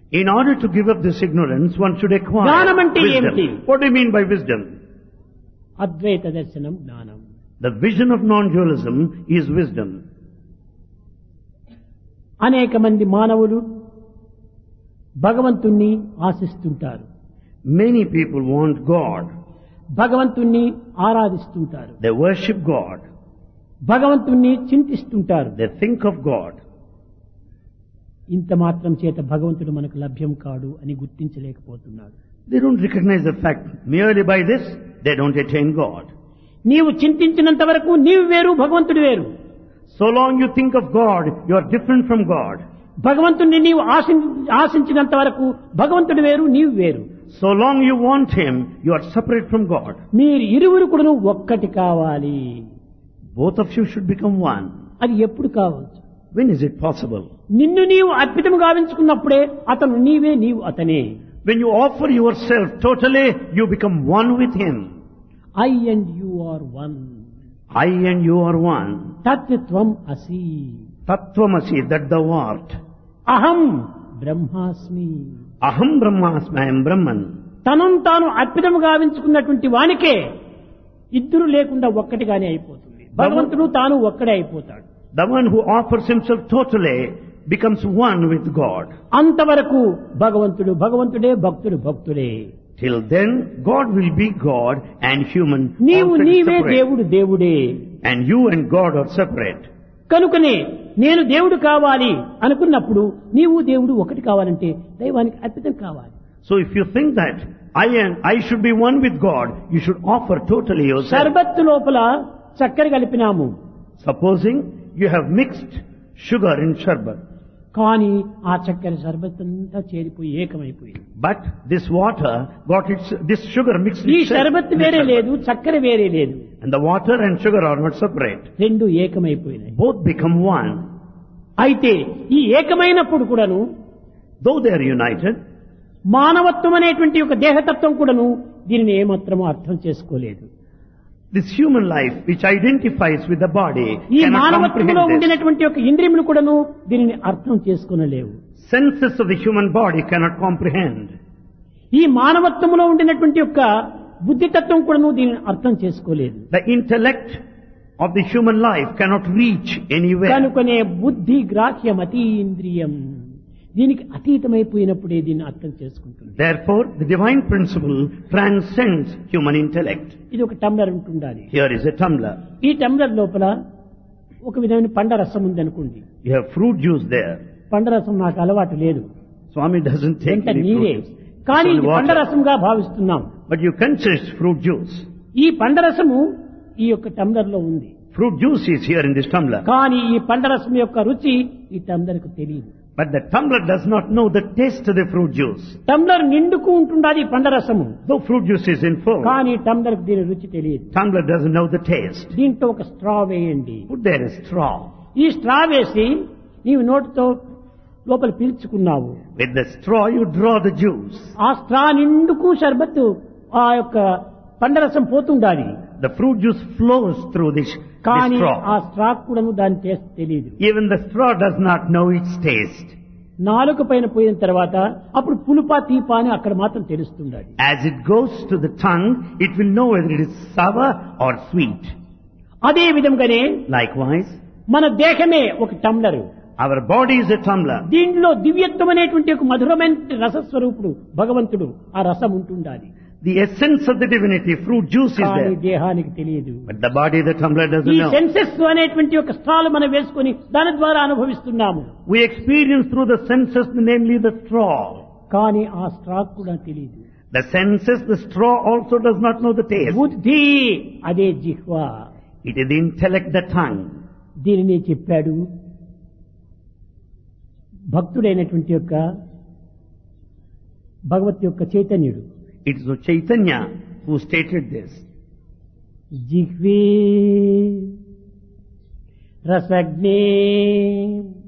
In order to give up this ignorance, one should acquire జ్ఞానం అంటే ఏమిటి? wisdom. What do you mean by wisdom? అద్వైత దర్శనం జ్ఞానం The vision of non-dualism is wisdom. అనేక మంది మానవులు భగవంతుణ్ణి ఆశిస్తుంటారు Many people want God. భగవంతుణ్ణి ఆరాధిస్తుంటారు They worship God. భగవంతుణ్ణి చింతిస్తుంటారు They think of God. ఇంత మాత్రం చేత భగవంతుడు మనకు లభ్యం కాడు అని గుర్తించలేకపోతున్నాడు They don't recognize the fact. Merely by this, they don't attain God. నీవు చింతించినంత వరకు నీవు వేరు భగవంతుడు వేరు So long you think of God, you are different from God. భగవంతుణ్ణి నీవు ఆశి- ఆశించినంత వరకు భగవంతుడు వేరు నీవు వేరు So long you want Him, you are separate from God. మీరు ఇరువురు కూడా ఒక్కటి కావాలి Both of you should become one. అది ఎప్పుడు కావచ్చు When is it possible? నిన్ను నీవు అర్పితం గావించుకున్నప్పుడే అతను నీవే నీవు అతనే When you offer yourself totally, you become one with Him. I and you are one I and you are one. తత్వం అసి Tattvamasi, that thou art. అహం బ్రహ్మాస్మి Aham Brahmasmi, I am Brahman. తనను తాను అర్పితం గావించుకున్నటువంటి వానికే ఇద్దరు లేకుండా ఒక్కటిగానే అయిపోతుంది భగవంతుడు తాను ఒక్కడే అయిపోతాడు The one who offers himself totally becomes one with God. అంతవరకు భగవంతుడు భగవంతుడే భక్తుడు భక్తుడే Till then, God will be God and human నీవు also is నీవే separate. దేవుడు దేవుడే And you and God are separate. కనుకనే నేను దేవుడు కావాలి అనుకున్నప్పుడు నీవు దేవుడు ఒకటి కావాలంటే దైవానికి అర్పితం కావాలి So if you think that I and I should be one with God, you should offer totally yourself. షర్బత్తు లోపల చక్కెర కలిపినాము Supposing you have mixed sugar in sharbat, కానీ ఆ చక్కెర షర్బత్ అంతా చేరిపోయి ఏకమైపోయింది but this water got its, this sugar mixed ఈ itself sharbat in the వేరే sharbat. లేదు చక్కెర వేరే లేదు And the water and sugar are not separate. రెండు ఏకమైపోయినాయి Both become one. అయితే ఈ ఏకమైనప్పుడు కూడాను Though they are united, మానవత్వం అనేటువంటి ఒక దేహతత్వం కూడాను దీనిని ఏమాత్రమూ అర్థం చేసుకోలేదు this human life which identifies with the body ఈ cannot మానవత్వంలో comprehend this. ఉండినటువంటి ఒక ఇంద్రియములు కూడాను దీనిని అర్థం చేసుకునలేవు Senses of the human body cannot comprehend. ఈ మానవత్వంలో ఉండినటువంటి యొక్క బుద్ధితత్వం కూడాను దీనిని అర్థం చేసుకోలేదు The intellect of the human life cannot reach anywhere. కనుకనే బుద్ధి గ్రాహ్యం అతీంద్రియం దీనికి అతీతమైపోయినప్పుడే దీన్ని అర్థం చేసుకుంటుంది Therefore, the divine principle transcends human intellect. ఇది ఒక టంబ్లర్ ఉంటుండాలి Here is a tumbler. ఈ టంబ్లర్ లోపల ఒక విధమైన పండ రసం ఉంది అనుకోండి You have fruit juice there. పండరసం నాకు అలవాటు లేదు Swami doesn't take ఎంత any నీరే fruit juice. కానీ It's ఇది only water. పండరసంగా భావిస్తున్నాం But you consist fruit juice. ఈ పండరసము ఈ యొక్క టంబ్లర్ లో ఉంది Fruit juice is here in this tumbler. కానీ ఈ పండరసం యొక్క రుచి ఈ టంబ్లర్ కు తెలియదు But the tumbler does not know the taste of the fruit juice. Tumbler నిండుకు ఉంటుండాలి ఈ పండరసము Though fruit juice is in full, కానీ టంబ్లర్ కు దీని రుచి తెలియదు tumbler doesn't know the taste. దీంట్లో ఒక స్ట్రా వేయండి Put there a straw. ఈ స్ట్రా వేసి నీవు నోటితో లోపల పీల్చుకున్నావు With the straw you draw the juice. ఆ స్ట్రా నిండుకు షర్బత్ ఆ యొక్క పండరసం పోతుండాలి The fruit juice flows through this, this కానీ ఆ straw. స్ట్రా కూడాను దాని టేస్ట్ తెలియదు Even the straw does not know its taste. నాలుక పైన పోయిన తర్వాత అప్పుడు పులుపా తీపా అని అక్కడ మాత్రం తెలుస్తుండాలి As it goes to the tongue, it will know whether it is sour or sweet. అదే విధంగానే Likewise, మన దేహమే ఒక tumbler our body is a tumbler. దీంట్లో దివ్యత్వం అనేటువంటి ఒక మధురమైన రసస్వరూపుడు భగవంతుడు ఆ రసం ఉంటుండాలి The essence of the divinity, fruit juice is కానీ there. దేహానికి తెలియదు But the body, the tumbler doesn't ఈ know. సెన్సెస్ అనేటువంటి ఒక స్ట్రాలు మనం వేసుకొని దాని ద్వారా అనుభవిస్తున్నాము We experience through the senses, namely the straw. కానీ ఆ స్ట్రా కూడా తెలియదు The senses, the straw also does not know the taste. బుద్ధి అదే జిహ్వా It is the intellect, the tongue. దీనిని చెప్పాడు భక్తుడైనటువంటి యొక్క భగవత్ యొక్క చైతన్యుడు It is Chaitanya who stated this. జిహ్వే రసజ్ఞే